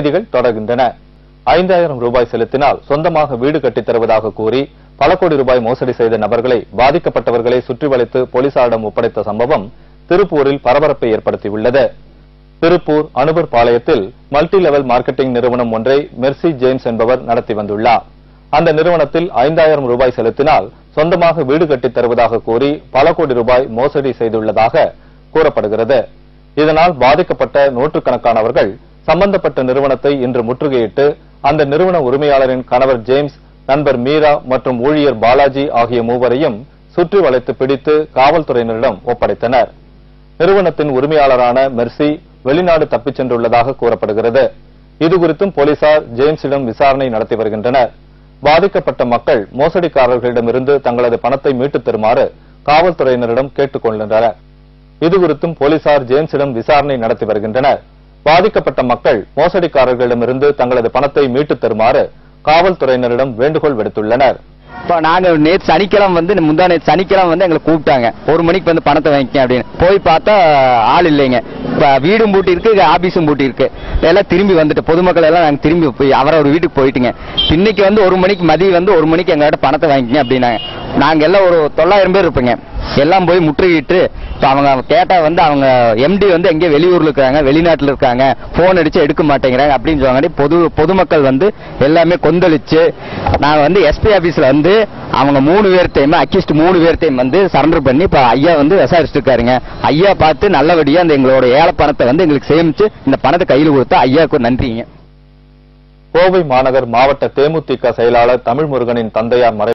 செய்திகள் தொடர்கின்றன ஐந்தாயிரம் ரூபாய் செலுத்தினால் சொந்தமாக வீடு கட்டித் தருவதாக கூறி பல கோடி ரூபாய் மோசடி செய்த நபர்களை பாதிக்கப்பட்டவர்களை சுற்றி வளைத்து போலீசாரிடம் ஒப்படைத்த சம்பவம் திருப்பூரில் பரபரப்பை ஏற்படுத்தியுள்ளது திருப்பூர் அனுபர் பாளையத்தில் மல்டி லெவல் மார்க்கெட்டிங் நிறுவனம் ஒன்றை மெர்சி ஜேம்ஸ் என்பவர் நடத்தி வந்துள்ளார் அந்த நிறுவனத்தில் ஐந்தாயிரம் ரூபாய் செலுத்தினால் சொந்தமாக வீடு கட்டித் தருவதாக கூறி பல கோடி ரூபாய் மோசடி செய்துள்ளதாக கூறப்படுகிறது இதனால் பாதிக்கப்பட்ட நூற்றுக்கணக்கானவர்கள் சம்பந்தப்பட்ட நிறுவனத்தை இன்று முற்றுகையிட்டு அந்த நிறுவன உரிமையாளரின் கணவர் ஜேம்ஸ் நண்பர் மீரா மற்றும் ஊழியர் பாலாஜி ஆகிய மூவரையும் சுற்றி வளைத்து பிடித்து காவல்துறையினரிடம் ஒப்படைத்தனர் நிறுவனத்தின் உரிமையாளரான மெர்சி வெளிநாடு தப்பிச் சென்றுள்ளதாக கூறப்படுகிறது இதுகுறித்தும் போலீசார் ஜேம்ஸிடம் விசாரணை நடத்தி வருகின்றனர் பாதிக்கப்பட்ட மக்கள் மோசடிக்காரர்களிடமிருந்து தங்களது பணத்தை மீட்டுத் தருமாறு காவல்துறையினரிடம் கேட்டுக் கொள்கின்றனர் இதுகுறித்தும் போலீசார் ஜேம்ஸிடம் விசாரணை நடத்தி வருகின்றனர் பாதிக்கப்பட்ட மக்கள் மோசடிக்காரர்களிடமிருந்து தங்களது பணத்தை மீட்டுத் தருமாறு காவல்துறையினரிடம் வேண்டுகோள் விடுத்துள்ளனர் இப்போ நாங்க நேற்று சனிக்கிழமை வந்து முந்தா நேற்று சனிக்கிழமை வந்து எங்களை கூப்பிட்டாங்க ஒரு மணிக்கு வந்து பணத்தை வாங்கிக்க அப்படின்னு போய் பார்த்தா ஆள் இல்லைங்க இப்போ வீடும் பூட்டி இருக்கு ஆபீஸும் பூட்டி இருக்கு எல்லாம் திரும்பி வந்துட்டு பொதுமக்கள் எல்லாம் நாங்கள் திரும்பி போய் அவரவர் வீட்டுக்கு போயிட்டுங்க இன்னைக்கு வந்து ஒரு மணிக்கு மதியம் வந்து ஒரு மணிக்கு எங்கள்கிட்ட பணத்தை வாங்கிக்கங்க அப்படின்னாங்க நாங்க எல்லாம் ஒரு தொள்ளாயிரம் பேர் இருப்போங்க எல்லாம் போய் முற்றுகிட்டு இப்போ அவங்க கேட்டா வந்து அவங்க எம்டி வந்து எங்கேயோ வெளியூர்ல இருக்காங்க வெளிநாட்டுல இருக்காங்க போன் அடிச்சு எடுக்க மாட்டேங்கிறாங்க அப்படின்னு சொல்லுவாங்க பொது பொதுமக்கள் வந்து எல்லாமே கொந்தளிச்சு நான் வந்து எஸ்பி ஆபீஸ்ல வந்து அவங்க மூணு பேர்த்தையுமே அக்யூஸ்ட் மூணு பேர்த்தையும் வந்து சரண்டர் பண்ணி இப்ப ஐயா வந்து விசாரிச்சுட்டு இருக்காருங்க ஐயா பார்த்து நல்லபடியா அந்த எங்களோட ஏழை பணத்தை வந்து எங்களுக்கு சேமிச்சு இந்த பணத்தை கையில் கொடுத்தா ஐயாவுக்கு ஒரு நன்றிங்க கோவை மாநகர் மாவட்ட தேமுதிக செயலாளர் தமிழ்முருகனின் தந்தையார் மறை